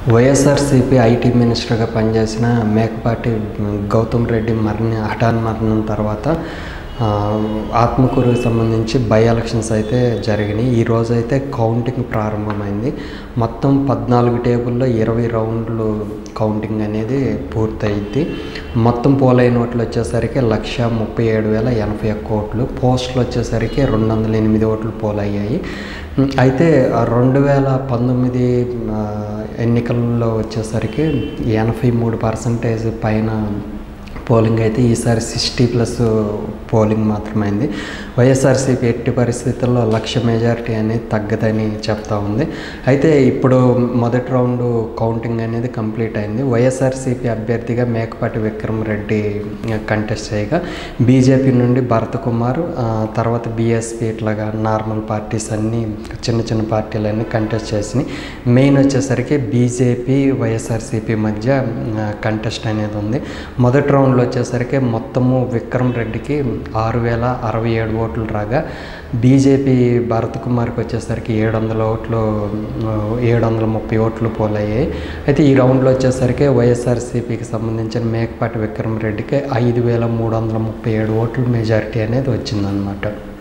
YSRCP IT మినిస్టర్గా పనిచేసిన మేకపాటి గౌతమ్ రెడ్డి మరణి హఠాన్ మరణం తర్వాత ఆ, ఆత్మకూరుకి సంబంధించి బై ఎలక్షన్స్ అయితే జరిగినాయి ఈ రోజు అయితే కౌంటింగ్ ప్రారంభమైంది మొత్తం పద్నాలుగు టేబుల్లో ఇరవై రౌండ్లు కౌంటింగ్ అనేది పూర్తయింది మొత్తం పోలైన ఓట్లు వచ్చేసరికి లక్ష ముప్పై ఏడు వేల ఎనభై ఒక్క ఓట్లు పోస్టులు వచ్చేసరికి రెండు వందల ఎనిమిది ఓట్లు పోలయ్యాయి ఉమ్, అయితే ఆ రెండు వేల పంతొమ్మిది ఆ, ఎన్నికల్లో వచ్చేసరికి ఎనభై మూడు పర్సంటేజ్ పైన పోలింగ్ అయితే ఈసారి సిక్స్టీ ప్లస్ పోలింగ్ మాత్రమైంది వైఎస్ఆర్సీపీ ఎట్టి పరిస్థితుల్లో లక్ష మెజారిటీ అనేది తగ్గదని చెప్తా ఉంది అయితే ఇప్పుడు మొదటి రౌండ్ కౌంటింగ్ అనేది కంప్లీట్ అయింది వైఎస్ఆర్సీపీ అభ్యర్థిగా మేకపాటి విక్రమ్ రెడ్డి కంటెస్ట్ చేయగా బీజేపీ నుండి భరత్ కుమార్ ఆ, తర్వాత బీఎస్పీ ఇట్లాగా నార్మల్ పార్టీస్ అన్నీ చిన్న చిన్న పార్టీలన్నీ కంటెస్ట్ చేసినాయి మెయిన్ వచ్చేసరికి బీజేపీ వైఎస్ఆర్సీపీ మధ్య కంటెస్ట్ అనేది ఉంది మొదటి రౌండ్లో వచ్చేసరికి మొత్తము విక్రమ్ రెడ్డికి ఆరు వేల అరవై ఏడు ఓట్లు రాగా బీజేపీ భరత్ కుమార్కి వచ్చేసరికి ఏడు వందల ఓట్లు ఏడు వందల ముప్పై ఓట్లు పోలయ్యాయి అయితే ఈ రౌండ్లో వచ్చేసరికి వైఎస్ఆర్సీపీకి సంబంధించిన మేకపాటి విక్రమ్ రెడ్డికి ఐదు వేల మూడు వందల ముప్పై ఏడు ఓట్లు మెజారిటీ అనేది వచ్చిందనమాట